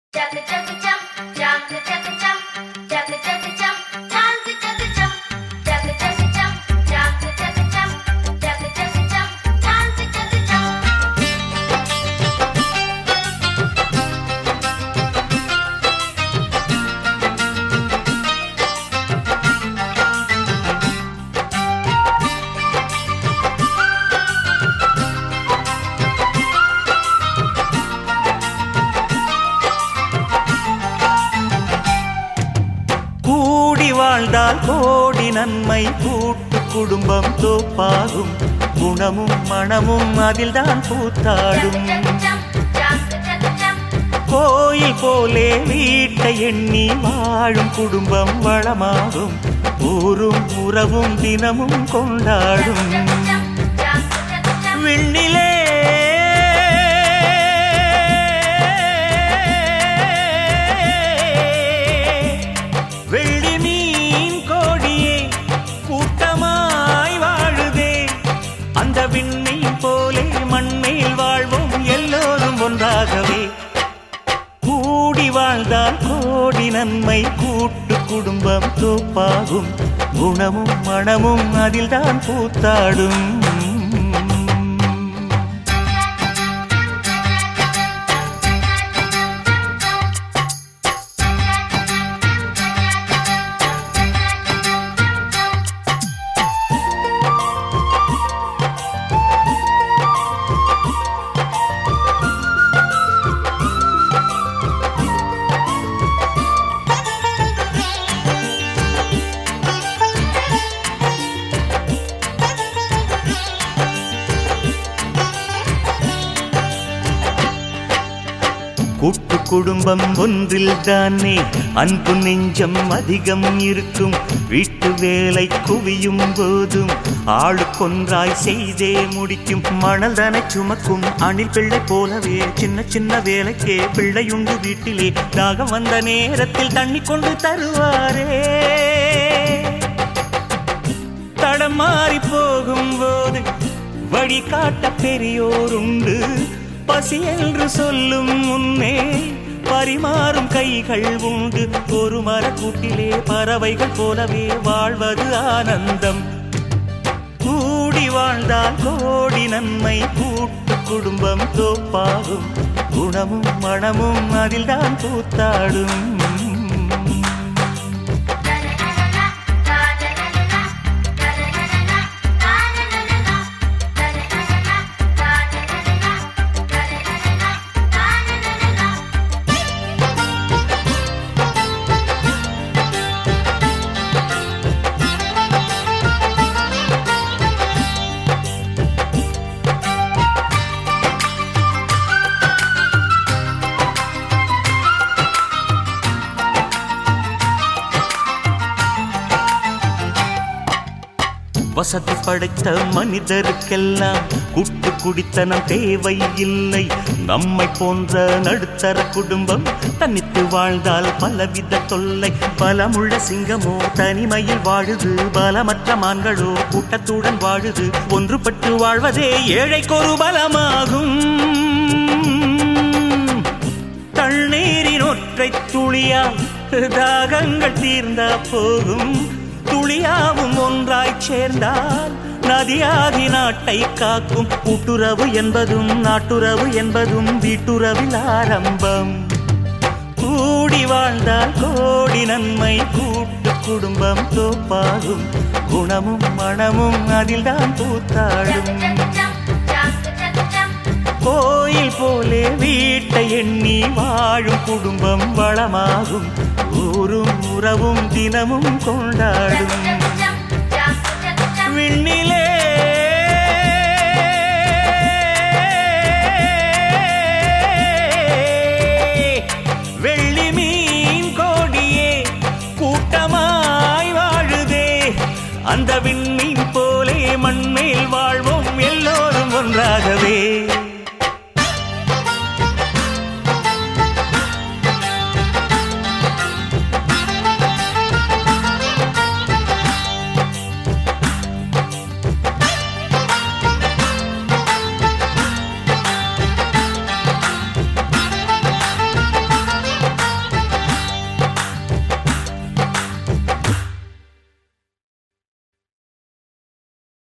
Chugga chugga jump, chugga chugga jump, chugga chugga jump, chugga chugga jump, chugga chugga jump, chugga chugga jump, chugga chugga jump, chugga chugga jump. கூடி வாழ்ந்தால் கோடி நன்மை கூட்டு குடும்பம் தோப்பாகும் குணமும் மனமும் அதில்தான் கூத்தாடும் Chugga chugga jump, chugga chugga jump, கோயில் போலே வீட்டை எண்ணி வாழும் குடும்பம் வளமாகும் ஊரும் உறவும் தினமும் கொண்டாடும் chugga chugga jump. விண்ணிலே வெள்ளி மீன் கோடியே கூட்டமாய் வாழுதே அந்த விண்மீன் போலே மண்மேல் வாழ்வோம் எல்லோரும் ஒன்றாகவே கூடி வாழ்ந்தால் கோடி நன்மை கூட்டு குடும்பம் தோப்பாகும் குணமும் மனமும் அதில்தான் கூத்தாடும் கூட்டு குடும்பம் ஒன்றில் தானே அன்பு நெஞ்சம் அதிகம் இருக்கும் வீட்டு வேலை குவியும் போதும் ஆளுக்கொன்றாய் செய்தே முடிக்கும் மணல் தானே சுமக்கும் அணில் பிள்ளை போலவே சின்ன சின்ன வேலைக்கே பிள்ளையுண்டு வீட்டிலே தாகம் வந்த நேரத்தில் தண்ணி கொண்டு தருவாரே தடம் மாறி போகும்போது வழிகாட்ட பெரியோருண்டு பசி என்று சொல்லும் முன்னே பரிமாறும் கைகள் உண்டு ஒரு மரக்கூட்டிலே பறவைகள் போலவே வாழ்வது ஆனந்தம் கூடி வாழ்ந்தால் கோடி நன்மை கூட்டு குடும்பம் தோப்பாகும் குணமும் மனமும் அதில்தான் கூத்தாடும் வசதி படைத்த மனிதருக்கெல்லாம் குட்டு குடித்தனம் தேவை இல்லை நம்மை போன்ற நடுத்தர குடும்பம் தனித்து வாழ்ந்தால் பலவித தொல்லை பலமுள்ள சிங்கமோ தனிமையில் வாழுது பலமற்ற மான்களோ கூட்டத்துடன் வாழுது ஒன்றுபட்டு வாழ்வதே ஏழைக்கொரு பலமாகும் தண்ணீரின் ஒற்றை துளியால் தாகங்கள் தீர்ந்தா போகும் துளியாவும் ஒன்றாய் சேர்ந்தால் நதியாகி நாட்டை காக்கும் கூட்டுறவு என்பதும் நாட்டுறவு என்பதும் வீட்டுறவில் ஆரம்பம் கூடி வாழ்ந்தால் கோடி நன்மை கூட்டு குடும்பம் தோப்பாகும் குணமும் மனமும் அதில்தான் கூத்தாடும் கோயில் போலே வீட்டை எண்ணி வாழும் குடும்பம் வளமாகும் ஊரும் உறவும் தினமும் கொண்டாடும் விண்ணிலே வெள்ளி மீன் கோடியே கூட்டமாய் வாழுதே அந்த விண்மீன்